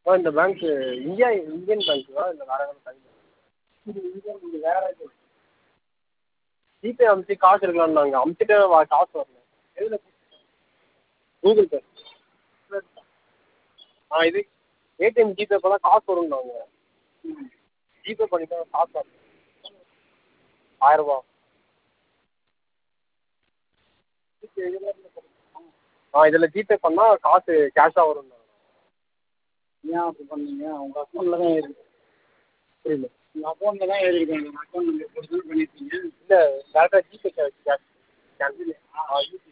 ஆ இந்த பேங்க்கு India Indian பேங்க்குங்களா இல்லை வேறு எதாவது பேங்க் இது இந்தியன் வேறு இது ஜிபே அமுச்சு காசு எடுக்கலான்னாங்க அமுச்சுட்டேன் வ காசு வரல எதில் கூகுள் பே ஆ இது ஏடிஎம் ஜிபே பண்ணால் காசு வருன்னாங்க ஜிபே பண்ணிவிட்டேன் காசு வரல ஆயிரரூபா ஆ இதில் ஜிபே பண்ணால் காசு கேஷாக வருன்னாங்க ஏன் அப்படி பண்ணீங்க உங்கள் அக்கௌண்ட்டில் தான் ஏறிருக்கு புரியல உங்கள் அக்கௌண்ட்டில் தான் ஏறிருக்கு உங்கள் அக்கௌண்ட் நம்பர் போட்டு தானே பண்ணியிருக்கீங்க இல்லை டேரெக்டாக ஜிபே கேஷ் கேஷ் கேன்சல் ஆ யூபிஐ